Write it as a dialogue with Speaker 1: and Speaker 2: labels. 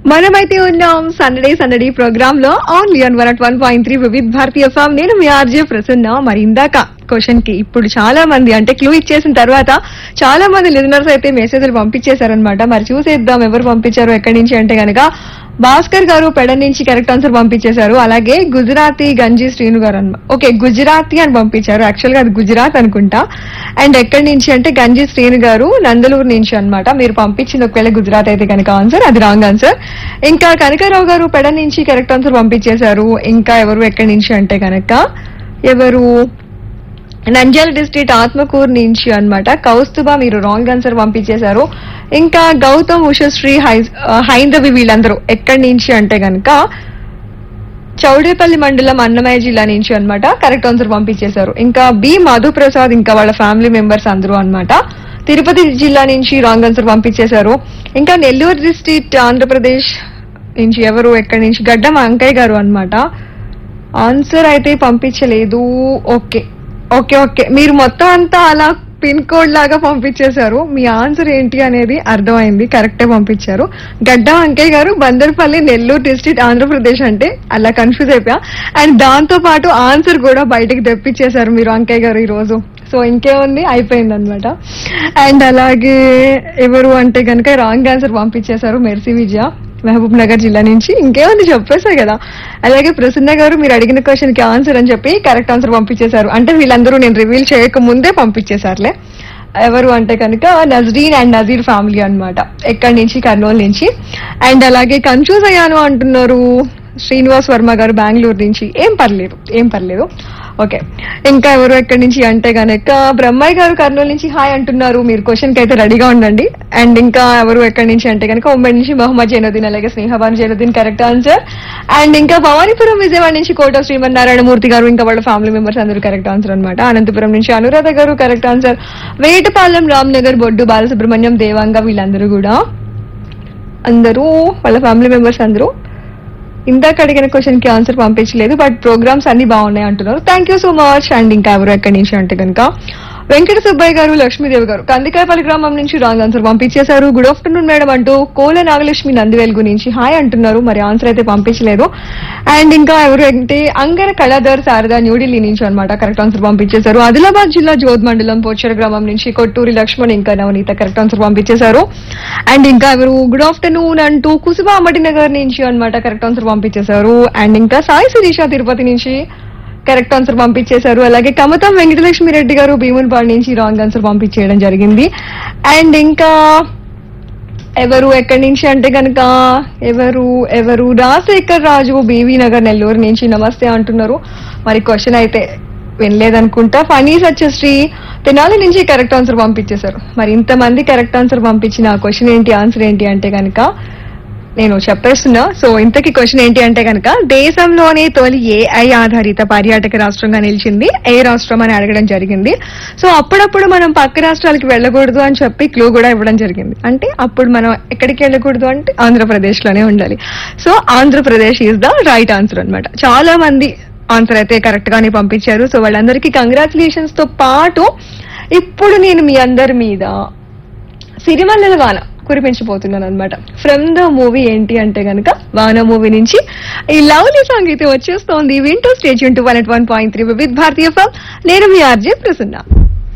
Speaker 1: మనమైతే ఉన్నాం సందడే సందడి ప్రోగ్రామ్ లో only on one at one point three Vividh Bharati FM నేను మీ ఆర్జే ప్రసన్న మరి ఇందాక క్వశ్చన్ కి ఇప్పుడు చాలా మంది అంటే క్లూ ఇచ్చేసిన తర్వాత చాలా మంది లిజనర్స్ అయితే మెసేజ్లు పంపించేశారనమాట మరి చూసేద్దాం ఎవరు పంపించారు ఎక్కడి నుంచి అంటే గనక భాస్కర్ గారు పెడ నుంచి కరెక్ట్ ఆన్సర్ పంపించేశారు అలాగే గుజరాతీ గంజి శ్రీను గారు అనమాట ఓకే గుజరాతీ అని పంపించారు యాక్చువల్ గా అది గుజరాత్ అనుకుంటా అండ్ ఎక్కడి నుంచి అంటే గంజి శ్రీను గారు నందలూరు నుంచి అన్నమాట మీరు పంపించింది ఒకవేళ గుజరాత్ అయితే కనుక ఆన్సర్ అది రాంగ్ ఆన్సర్ ఇంకా కనకారావు గారు పెడ నుంచి కరెక్ట్ ఆన్సర్ పంపించేశారు ఇంకా ఎవరు ఎక్కడి నుంచి అంటే కనుక ఎవరు నంద్యాల డిస్ట్రిక్ట్ ఆత్మకూరు నుంచి అన్నమాట కౌస్తుబా మీరు రాంగ్ ఆన్సర్ పంపించేశారు ఇంకా గౌతమ్ ఉషశ్రీ హై- ఆ, హైందవి వీళ్ళందరూ ఎక్కడి నుంచి అంటే గనక చౌడేపల్లి మండలం అన్నమయ్య జిల్లా నుంచి అన్నమాట కరెక్ట్ ఆన్సర్ పంపించేశారు ఇంకా బి మధుప్రసాద్ ఇంకా వాళ్ళ ఫ్యామిలీ మెంబర్స్ అందరూ అన్నమాట తిరుపతి జిల్లా నుంచి రాంగ్ ఆన్సర్ పంపించేశారు ఇంకా నెల్లూరు డిస్ట్రిక్ట్ ఆంధ్రప్రదేశ్ నుంచి ఎవరు ఎక్కడి నుంచి గడ్డం అంకయ్య గారు అన్నమాట ఆన్సర్ అయితే పంపించలేదు ఓకే ఓకే ఓకే మీరు మొత్తం అంతా అలా పిన్ కోడ్ లాగా పంపించేశారు మీ ఆన్సర్ ఏంటి అనేది అర్థమైంది కరెక్టే పంపించారు గడ్డ వెంకయ్య గారు బందర్పల్లి నెల్లూరు డిస్ట్రిక్ట్ ఆంధ్రప్రదేశ్ అంటే అలా కన్ఫ్యూజ్ అయిపోయా అండ్ దాంతో పాటు ఆన్సర్ కూడా బయటకు తెప్పించేశారు మీరు అంకయ్య గారు ఈ రోజు సో ఇంకేముంది అయిపోయింది అనమాట అండ్ అలాగే ఎవరు అంటే కనుక రాంగ్ ఆన్సర్ పంపించేశారు మెర్సీ విజయ మహబూబ్ నగర్ జిల్లా నుంచి ఇంకేముంది చెప్పేసా కదా అలాగే ప్రసన్న గారు మీరు అడిగిన క్వశ్చన్ కి ఆన్సర్ అని చెప్పి కరెక్ట్ ఆన్సర్ పంపించేశారు అంటే వీళ్ళందరూ నేను రివీల్ చేయక ముందే పంపించేశారులే ఎవరు అంటే కనుక నజరీన్ అండ్ నజీర్ ఫ్యామిలీ అన్నమాట ఎక్కడి నుంచి కర్నూలు నుంచి అండ్ అలాగే కన్ఫ్యూజ్ అయ్యాను అంటున్నారు శ్రీనివాస్ వర్మ గారు బెంగళూరు నుంచి ఏం పర్లేదు ఏం పర్లేదు ఓకే ఇంకా ఎవరు ఎక్కడి నుంచి అంటే కనుక బ్రహ్మయ్య గారు కర్నూలు నుంచి హాయ్ అంటున్నారు మీరు క్వశ్చన్ కి అయితే రెడీగా ఉండండి అండ్ ఇంకా ఎవరు ఎక్కడి నుంచి అంటే కనుక ఉమ్మడి నుంచి మహమ్మద్ జైనుద్దీన్ అలాగే Snehaban Zainuddin correct answer and ఇంకా భవానీపురం విజయవాడ నుంచి కోట శ్రీమన్నారాయణ మూర్తి గారు ఇంకా వాళ్ళ ఫ్యామిలీ మెంబర్స్ అందరూ కరెక్ట్ ఆన్సర్ అన్నమాట అనంతపురం నుంచి అనురాధ గారు కరెక్ట్ ఆన్సర్ వేటపాలెం రామ్ నగర్ బొడ్డు బాలసుబ్రహ్మణ్యం దేవాంగ వీళ్ళందరూ కూడా అందరూ వాళ్ళ ఫ్యామిలీ మెంబర్స్ అందరూ ఇందాక అడిగిన క్వశ్చన్ కి ఆన్సర్ పంపించలేదు బట్ ప్రోగ్రామ్స్ అన్ని బాగున్నాయి అంటున్నారు thank you so much and ఇంకా ఎవరు ఎక్కడి నుంచి అంటే కనుక వెంకట సుబ్బయ్య గారు లక్ష్మీదేవి గారు కందికాయపల్లి గ్రామం నుంచి రాంగ్ ఆన్సర్ పంపించేశారు గుడ్ ఆఫ్టర్నూన్ మేడం అంటూ కోల నాగలక్ష్మి నందివెలుగు నుంచి హాయ్ అంటున్నారు మరి ఆన్సర్ అయితే పంపించలేదు అండ్ ఇంకా ఎవరు అంటే అంగర కళాధర్ శారద న్యూఢిల్లీ నుంచి అన్నమాట కరెక్ట్ ఆన్సర్ పంపించేశారు ఆదిలాబాద్ జిల్లా జోద్ మండలం పోచర గ్రామం నుంచి కొట్టూరి లక్ష్మణ్ ఇంకా నవనీత కరెక్ట్ ఆన్సర్ పంపించేశారు అండ్ ఇంకా ఎవరు గుడ్ ఆఫ్టర్నూన్ అంటూ కుసుమ అమ్మటి నగర్ నుంచి అన్నమాట కరెక్ట్ ఆన్సర్ పంపించేశారు అండ్ ఇంకా సాయి శిరీష తిరుపతి నుంచి కరెక్ట్ ఆన్సర్ పంపించేశారు అలాగే కమతం వెంకటలక్ష్మి రెడ్డి గారు భీమునిపాడు నుంచి రాంగ్ ఆన్సర్ పంపించేయడం జరిగింది అండ్ ఇంకా ఎవరు ఎక్కడి నుంచి అంటే కనుక ఎవరు ఎవరు రాజశేఖర్ రాజు బీవీ నగర్ నెల్లూరు నుంచి నమస్తే అంటున్నారు మరి క్వశ్చన్ అయితే వినలేదనుకుంటా ఫనీ సత్యశ్రీ తెనాలి నుంచి కరెక్ట్ ఆన్సర్ పంపించేశారు మరి ఇంతమంది కరెక్ట్ ఆన్సర్ పంపించిన క్వశ్చన్ ఏంటి ఆన్సర్ ఏంటి అంటే కనుక నేను చెప్పేస్తున్నా సో ఇంతకీ క్వశ్చన్ ఏంటి అంటే కనుక దేశంలోనే తొలి ఏఐ ఆధారిత పర్యాటక రాష్ట్రంగా నిలిచింది ఏ రాష్ట్రం అని అడగడం జరిగింది సో అప్పుడప్పుడు మనం పక్క రాష్ట్రాలకి వెళ్ళకూడదు అని చెప్పి క్లూ కూడా ఇవ్వడం జరిగింది అంటే అప్పుడు మనం ఎక్కడికి వెళ్ళకూడదు అంటే ఆంధ్రప్రదేశ్ లోనే ఉండాలి so Andhra Pradesh is the right answer అన్నమాట చాలా మంది ఆన్సర్ అయితే కరెక్ట్ గానే పంపించారు సో వాళ్ళందరికీ కంగ్రాచులేషన్స్ తో పాటు ఇప్పుడు నేను మీ అందరి మీద సిరిమల్లెల వాన కురిపించబోతున్నాను అనమాట ఫ్రమ్ ద మూవీ ఏంటి అంటే గనక వాన మూవీ నుంచి ఈ లవ్లీ సాంగ్ అయితే వచ్చేస్తోంది వింటూ stage to one at one point three with Bharati FM నేను మీ ఆర్జే ప్రసన్న